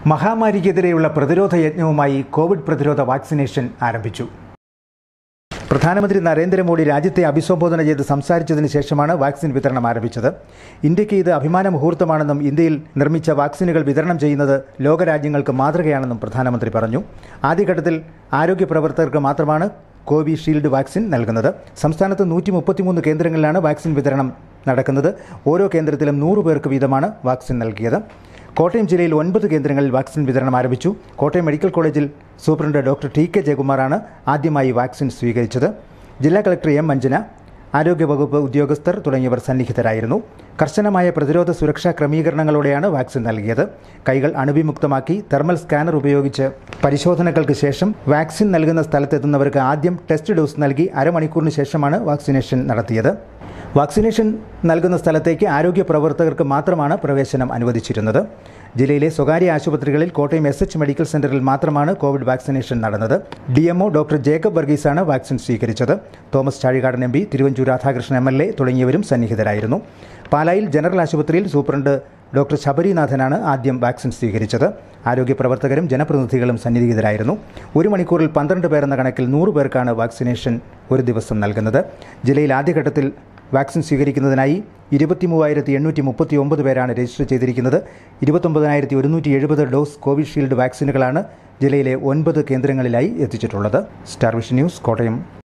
മഹാമാരിക്കെതിരെയുള്ള പ്രതിരോധ യജ്ഞവുമായി കോവിഡ് പ്രതിരോധ വാക്സിനേഷൻ ആരംഭിച്ചു പ്രധാനമന്ത്രി നരേന്ദ്രമോദി രാജ്യത്തെ അഭിസംബോധന ചെയ്ത് സംസാരിച്ചതിന് ശേഷമാണ് വാക്സിൻ വിതരണം ആരംഭിച്ചത് ഇന്ത്യക്ക് ഇത് അഭിമാന മുഹൂർത്തമാണെന്നും ഇന്ത്യയിൽ നിർമ്മിച്ച വാക്സിനുകൾ വിതരണം ചെയ്യുന്നത് ലോകരാജ്യങ്ങൾക്ക് മാതൃകയാണെന്നും പ്രധാനമന്ത്രി പറഞ്ഞു ആദ്യഘട്ടത്തിൽ ആരോഗ്യ പ്രവർത്തകർക്ക് മാത്രമാണ് കോവിഷീൽഡ് വാക്സിൻ നൽകുന്നത് സംസ്ഥാനത്ത് നൂറ്റി മുപ്പത്തിമൂന്ന് കേന്ദ്രങ്ങളിലാണ് വാക്സിൻ വിതരണം നടക്കുന്നത് ഓരോ കേന്ദ്രത്തിലും നൂറ് പേർക്ക് വീതമാണ് വാക്സിൻ നൽകിയത് കോട്ടയം ജില്ലയിൽ ഒൻപത് കേന്ദ്രങ്ങളിൽ വാക്സിൻ വിതരണം ആരംഭിച്ചു കോട്ടയം മെഡിക്കൽ കോളേജിൽ സൂപ്രണ്ട് ഡോക്ടർ ടി കെ ജയകുമാറാണ് ആദ്യമായി വാക്സിൻ സ്വീകരിച്ചത് ജില്ലാ കളക്ടർ എം മഞ്ജന ആരോഗ്യവകുപ്പ് ഉദ്യോഗസ്ഥർ തുടങ്ങിയവർ സന്നിഹിതരായിരുന്നു കർശനമായ പ്രതിരോധ സുരക്ഷാ ക്രമീകരണങ്ങളോടെയാണ് വാക്സിൻ നൽകിയത് കൈകൾ അണുവിമുക്തമാക്കി തെർമൽ സ്കാനർ ഉപയോഗിച്ച് പരിശോധനകൾക്ക് ശേഷം വാക്സിൻ നൽകുന്ന സ്ഥലത്തെത്തുന്നവർക്ക് ആദ്യം ടെസ്റ്റ് ഡോസ് നൽകി അരമണിക്കൂറിന് ശേഷമാണ് വാക്സിനേഷൻ നടത്തിയത് വാക്സിനേഷൻ നൽകുന്ന സ്ഥലത്തേക്ക് ആരോഗ്യ പ്രവർത്തകർക്ക് മാത്രമാണ് പ്രവേശനം അനുവദിച്ചിരുന്നത് ജില്ലയിലെ സ്വകാര്യ ആശുപത്രികളിൽ കോട്ടയം എസ് എച്ച് മെഡിക്കൽ സെന്ററിൽ മാത്രമാണ് കോവിഡ് വാക്സിനേഷൻ നടന്നത് ഡി എംഒ ഡോക്ടർ ജേക്കബ് വർഗീസാണ് വാക്സിൻ സ്വീകരിച്ചത് Thomas Chazhikadan M P Thiruvanchoor Radhakrishnan M L A തുടങ്ങിയവരും സന്നിഹിതരായിരുന്നു പാലായിൽ ജനറൽ ആശുപത്രിയിൽ സൂപ്രണ്ട് ഡോക്ടർ ശബരിനാഥനാണ് ആദ്യം വാക്സിൻ സ്വീകരിച്ചത് ആരോഗ്യ പ്രവർത്തകരും ജനപ്രതിനിധികളും സന്നിഹിതരായിരുന്നു ഒരു മണിക്കൂറിൽ പന്ത്രണ്ട് പേരെന്ന കണക്കിൽ നൂറ് പേർക്കാണ് വാക്സിനേഷൻ ഒരു ദിവസം നൽകുന്നത് ജില്ലയിൽ ആദ്യഘട്ടത്തിൽ വാക്സിൻ സ്വീകരിക്കുന്നതിനായി ഇരുപത്തി മൂവായിരത്തി എണ്ണൂറ്റി മുപ്പത്തി ഒമ്പത് പേരാണ് രജിസ്റ്റർ ചെയ്തിരിക്കുന്നത് ഇരുപത്തൊമ്പതിനായിരത്തി ഒരുന്നൂറ്റി എഴുപത് ഡോസ് കോവിഷീൽഡ് വാക്സിനുകളാണ് ജില്ലയിലെ ഒൻപത് കേന്ദ്രങ്ങളിലായി എത്തിച്ചിട്ടുള്ളത് സ്റ്റാർ വിഷൻ ന്യൂസ് കോട്ടയം